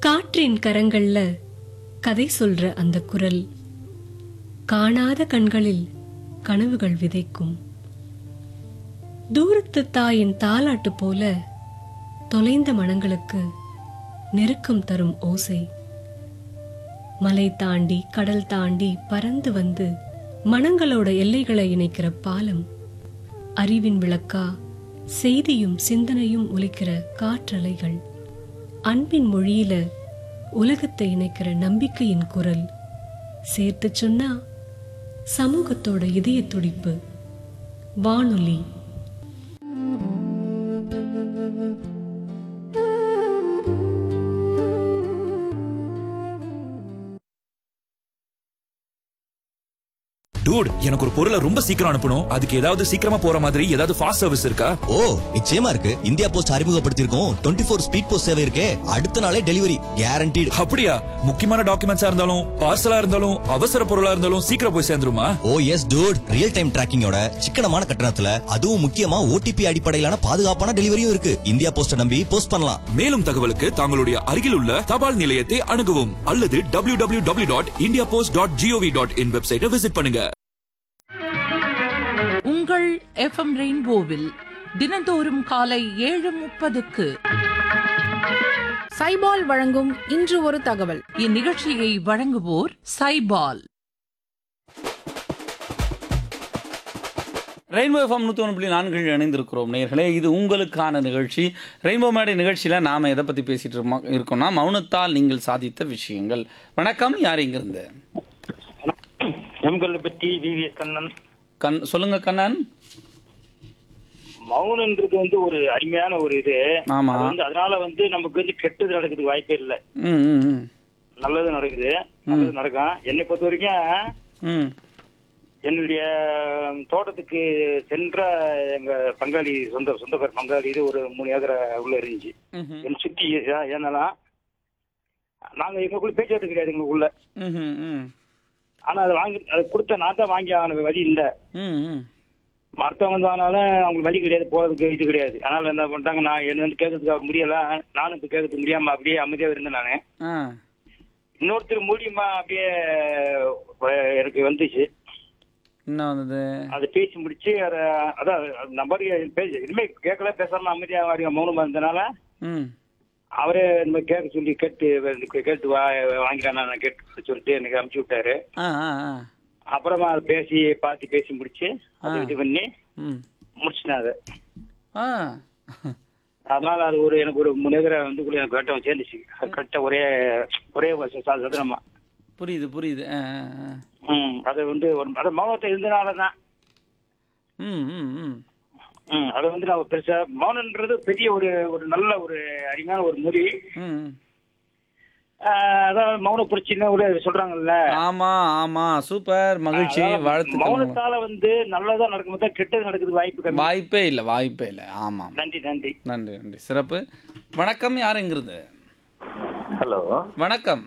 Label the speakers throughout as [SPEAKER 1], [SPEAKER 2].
[SPEAKER 1] காற்றின் கரங்கள்ல கதை சொல்ற அந்த குரல் காணாத கண்களில் கனவுகள் விதைக்கும் தூரத்து தாயின் தாலாட்டு போல தொலைந்த மனங்களுக்கு நெருக்கம் தரும் ஓசை மலை தாண்டி கடல் தாண்டி பறந்து வந்து மனங்களோட எல்லைகளை இணைக்கிற பாலம் அறிவின் விளக்கா செய்தியும் சிந்தனையும் ஒலிக்கிற காற்றலைகள் அன்பின் மொழியில உலகத்தை இணைக்கிற நம்பிக்கையின் குரல் சேர்த்து சொன்னா சமூகத்தோட இதய துடிப்பு வானொலி
[SPEAKER 2] டூட் எனக்கு ஒரு பொருளை ரொம்ப சீக்கிரம் அனுப்பணும் அதுக்கு ஏதாவது சீக்கிரமா போற மாதிரி ஏதாவது ஃபாஸ்ட் சர்வீஸ் இருக்கா
[SPEAKER 3] ஓ நிச்சயமா இருக்கு இந்தியா போஸ்ட் அறிமுகப்படுத்தியிருக்கோம் டுவெண்ட்டி ஃபோர் ஸ்பீட் போஸ்ட் சேவை இருக்கே அடுத்த நாளே டெலிவரி கேரண்டீடு
[SPEAKER 2] அப்படியா முக்கியமான டாக்குமெண்ட்ஸா இருந்தாலும் பார்சலா இருந்தாலும் அவசர பொருளா இருந்தாலும் சீக்கிரம் போய் சேர்ந்துருமா
[SPEAKER 3] oh yes dude real time டிராக்கிங்கோட சிக்கனமான கட்டணத்துல அதுவும் முக்கியமா ஓடிபி அடிப்படையிலான பாதுகாப்பான டெலிவரியும் இருக்கு இந்தியா போஸ்ட நம்பி போஸ்ட் பண்ணலாம்
[SPEAKER 2] மேலும் தகவலுக்கு தங்களுடைய அருகில் உள்ள தபால் நிலையத்தை அணுகவும் அல்லது W W W dot India post dot G O V dot in வெப்சைட்டை விசிட் பண்ணுங்க
[SPEAKER 4] உங்கள் எஃப்எம் ரெயின்போவில் தினந்தோறும் காலை ஏழு முப்பதுக்கு
[SPEAKER 5] சைபால் வழங்கும் இன்று ஒரு தகவல்
[SPEAKER 4] இந்நிகழ்ச்சியை வழங்குவோர் சைபால்
[SPEAKER 6] ரெயின்போ எஃப்எம் நூற்றி ஒன்று புள்ளி நான்கில் இணைந்திருக்கிறோம் நேர்களே இது உங்களுக்கான நிகழ்ச்சி ரெயின்போ மேடை நிகழ்ச்சியில் நாம் எதை பற்றி பேசிகிட்டு இருக்கோமா இருக்கோம்னா மௌனத்தால் நீங்கள் சாதித்த விஷயங்கள் வணக்கம் யார் இங்கிருந்து
[SPEAKER 7] எம்களை பற்றி விவிஎஸ் கண்ணன்
[SPEAKER 6] கண் சொல்லுங்க கண்ணன்
[SPEAKER 7] மௌனன்றது வந்து ஒரு அருமையான ஒரு இது
[SPEAKER 6] ஆமா.
[SPEAKER 7] அது வந்து அதனால வந்து நமக்கு வந்து கெட்டது நடக்கிறதுக்கு வாய்ப்பே இல்லை
[SPEAKER 6] ம் ம் ம்
[SPEAKER 7] நல்லது நடக்குது நல்லது நடக்கும் என்னை பொறுத்த வரைக்கும்
[SPEAKER 6] ம்
[SPEAKER 7] என்னுடைய தோட்டத்துக்கு சென்ற எங்க பங்காளி சொந்த சொந்தக்கார பங்காளி இது ஒரு மூணு ஏக்கரை உள்ள இருந்துச்சு
[SPEAKER 6] ம்ஹும்.
[SPEAKER 7] என் சுத்தி ஏ- ஏன்னா நாங்க எங்களுக்குள்ள பேச்சுவார்த்தை கிடையாது எங்களுக்குள்ள
[SPEAKER 6] ம்ஹும், ம்
[SPEAKER 7] ஆனா அதை வாங்கி அதை கொடுத்த நான் தான் வாங்கி ஆன வழி இல்லை
[SPEAKER 6] ம் ம்
[SPEAKER 7] மருத்துவம் வந்தாலும் அவங்களுக்கு வழி கிடையாது போறதுக்கு இது கிடையாது அதனால என்ன பண்ணிட்டாங்க நான் என்ன வந்து கேட்கறதுக்கு முடியல நானும் இப்போ கேட்கறதுக்கு முடியாம அப்படியே அமைதியாக இருந்தேன் நான்
[SPEAKER 6] ஆ
[SPEAKER 7] இன்னொருத்தர் மூலியமா அப்படியே அஹ், எனக்கு வந்துச்சு
[SPEAKER 6] என்ன வந்தது
[SPEAKER 7] அதை பேசி முடிச்சு அதை அதான் நம்பர் பேசி எதுவுமே கேட்கல பேசாம அமைதியாக வாடிங்க மௌனமா இருந்தனால
[SPEAKER 6] ம்
[SPEAKER 7] அவரே இந்த மாதிரி கேட்க சொல்லி கேட்டு எனக்கு கேட்டு வா வாங்கிக்கலாம் நான் கேட்டு சொல்லிட்டு எனக்கு அமுச்சு விட்டாரு
[SPEAKER 6] ஆ ஆ ஆ
[SPEAKER 7] அப்புறமா அதை பேசி பார்த்து பேசி முடிச்சு அதை இது பண்ணி
[SPEAKER 6] ம்
[SPEAKER 7] முடிச்சிட்டேன் அதை
[SPEAKER 6] ஆ
[SPEAKER 7] அதனால அது ஒரு எனக்கு ஒரு முன்னேற வந்து கூட எனக்கு கரெக்டாக சேர்ந்துச்சு கரெக்டாக ஒரே ஒரே வருஷம் சார் சதுரமா
[SPEAKER 6] புரியுது புரியுது ஆ ஆ ஆ
[SPEAKER 7] ம் அது வந்து ஒரு அது மௌனத்தை இருந்தனால தான்
[SPEAKER 6] ம் ம் ம்
[SPEAKER 7] ம் அது வந்து நான் பெருசா மௌனன்றது பெரிய ஒரு ஒரு நல்ல ஒரு அருமையான ஒரு மொழி
[SPEAKER 6] ம்
[SPEAKER 7] ஆஹ் அதான் மௌன புரட்சின்னு கூட சொல்றாங்கல்ல
[SPEAKER 6] ஆமா ஆமா சூப்பர் மகிழ்ச்சி
[SPEAKER 7] அதாவது
[SPEAKER 6] வாழ்த்துக்கள்
[SPEAKER 7] மௌனத்தால வந்து நல்லதா நடக்கும் போது கெட்டது நடக்குது வாய்ப்பு கம்மி
[SPEAKER 6] வாய்ப்பே இல்லை வாய்ப்பே இல்லை ஆமாம்
[SPEAKER 7] நன்றி நன்றி
[SPEAKER 6] நன்றி நன்றி சிறப்பு வணக்கம் யார் எங்கிருந்து
[SPEAKER 8] ஹலோ
[SPEAKER 6] வணக்கம்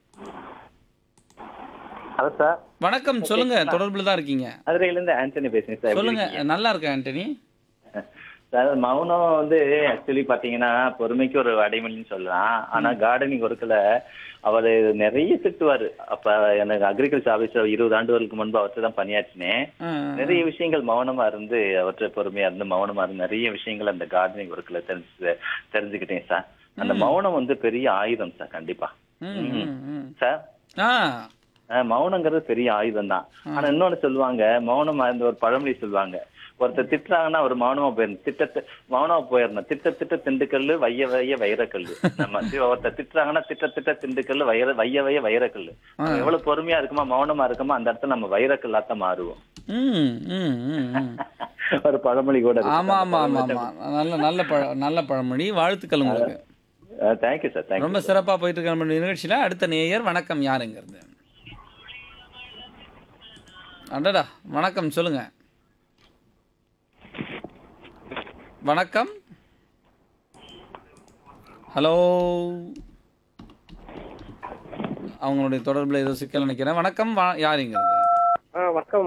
[SPEAKER 8] ஹலோ சார்
[SPEAKER 6] வணக்கம் சொல்லுங்க தொடர்புல தான் இருக்கீங்க
[SPEAKER 8] மதுரையிலேருந்து ஆண்டனி பேசுறேன் சார் எப்படி
[SPEAKER 6] சொல்லுங்க
[SPEAKER 8] இருக்கீங்க?
[SPEAKER 6] நல்லா இருக்கேன் ஆண்டனி
[SPEAKER 8] சார் மௌனம் வந்து ஆக்சுவலி பாத்தீங்கன்னா பொறுமைக்கு ஒரு அடைமொழின்னு சொல்லலாம் ஆனா கார்டனிங் ஒர்க்கில் அவர் நிறைய திட்டுவாரு அப்ப எனக்கு அக்ரிகல்ச்சர் ஆபீஸ்ல இருபது ஆண்டுகளுக்கு முன்பு அவர்கிட்ட தான் பணியாற்றினேன்
[SPEAKER 6] ஆ,
[SPEAKER 8] நிறைய விஷயங்கள் மௌனமா இருந்து அவற்றை பொறுமையா இருந்து மௌனமா இருந்து நிறைய விஷயங்கள் அந்த கார்டனிங் ஒர்க்ல தெரிஞ்சு தெரிஞ்சுக்கிட்டேன் சார் அந்த மௌனம் வந்து பெரிய ஆயுதம் சார் கண்டிப்பா
[SPEAKER 6] ம், ம், ம்.
[SPEAKER 8] சார்
[SPEAKER 6] ஆ
[SPEAKER 8] அஹ் மௌனங்கிறது பெரிய ஆயுதம் தான் ஆனா இன்னொன்னு சொல்லுவாங்க மௌனமா இருந்த ஒரு பழமொழி சொல்லுவாங்க ஒருத்தர் திட்டுறாங்கன்னா ஒரு மௌனமா போயிடணும் திட்ட மௌனமா போயிடணும் திட்ட திட்ட திண்டுக்கல்லு வைய வைய வைரக்கல்லு நம்ம தி- ஒருத்தர் திட்டுறாங்கன்னா திட்ட திட்ட திண்டுக்கல்லு வைர வைய வைய வைரக்கல்லு நம்ம எவ்வளவு பொறுமையா இருக்குமா மௌனமா இருக்குமா அந்த இடத்துல நம்ம வைரக்கல்லாத்தான் மாறுவோம்
[SPEAKER 6] ம் ம் ம் ம்.
[SPEAKER 8] ஒரு பழமொழி கூட இருக்கு.
[SPEAKER 6] ஆமா ஆமா ஆமா ஆமா நல்ல நல்ல பழ நல்ல பழமொழி வாழ்த்துக்கள் உங்களுக்கு
[SPEAKER 8] அஹ் தேங்க்யூ சார் தேங்க்யூ
[SPEAKER 6] ரொம்ப சிறப்பா போயிட்டு இருக்க நம்ம நிகழ்ச்சியில அடுத்த நேயர் வணக்கம் யாருங்கிறது அடடா வணக்கம் சொல்லுங்க வணக்கம் ஹலோ அவங்களுடைய தொடர்புல ஏதோ சிக்கல் நினைக்கிறேன் வணக்கம் வா- யாருங்கிறது
[SPEAKER 9] வணக்கம்